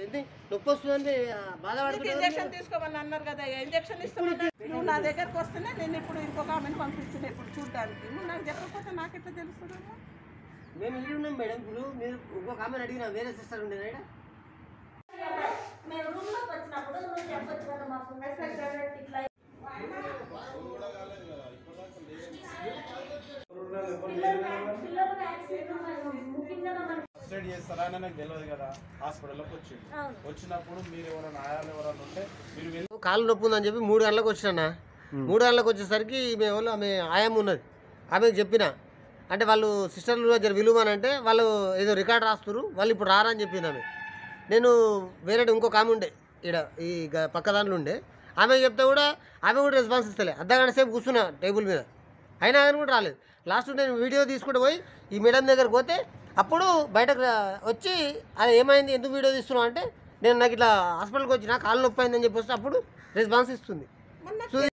ఏంది నొప్పి వస్తుందని బాధపడుతున్నావు ఇంజక్షన్ తీసుకోమని అన్నారు కదా ఇంజక్షన్ ఇస్తామన్నా నువ్వు నా దగ్గరకు వస్తేనే నేను ఇప్పుడు ఇంకొక ఆమెను పంపించిన ఇప్పుడు చూడడానికి నువ్వు నాకు చెప్పకపోతే నాకు ఎట్లా తెలుస్తుందమ్మా మేము ఇంటి ఉన్నాం మేడం ఇప్పుడు మీరు ఇంకొక ఆమెను అడిగిన వేరే సిస్టర్ ఉండేనా ఈడ? మేము రూమ్ లోకి వచ్చినప్పుడు నువ్వు చెప్పొచ్చు కదా మాకు మెసేజ్ ఇట్లా పిల్లలు యాక్సిడెంట్ ముఖ్యంగా మనకి ఫస్ట్ ఎయిడ్ చేస్తారా అని నాకు తెలియదు కదా హాస్పిటల్లోకి వచ్చింది అవును. వచ్చినప్పుడు మీరు ఎవరైనా ఆయాలు ఎవరైనా ఉంటే మీరు వెళ్ళి కాళ్ళు నొప్పి ఉందని చెప్పి మూడు గంటలకు వచ్చినా మూడు గంటలకు వచ్చేసరికి ఈమె వాళ్ళు ఆమె ఆయామ ఉన్నది ఆమెకు చెప్పిన అంటే వాళ్ళు సిస్టర్లు జర విలువని అంటే వాళ్ళు ఏదో రికార్డ్ రాస్తున్నారు వాళ్ళు ఇప్పుడు రారని చెప్పింది ఆమె నేను వేరే ఇంకొక ఆమె ఉండే ఇక్కడ ఈ గ- పక్క దాంట్లో ఉండే ఆమె చెప్తే కూడా ఆమె కూడా రెస్పాన్స్ ఇస్తలే అర్ధగంట సేపు కూర్చున్నా టేబుల్ మీద అయినా కానీ కూడా రాలేదు లాస్ట్ నేను వీడియో తీసుకుంటూ పోయి ఈ మేడం దగ్గరకు పోతే అప్పుడు బయటకు రా- వచ్చి అది ఏమైంది ఎందుకు వీడియో తీస్తున్నావు అంటే నేను నాకు ఇట్లా హాస్పిటల్కి వచ్చిన కాళ్ళు నొప్పి అయిందని చెప్పి వస్తే అప్పుడు రెస్పాన్స్ ఇస్తుంది మొన్న సో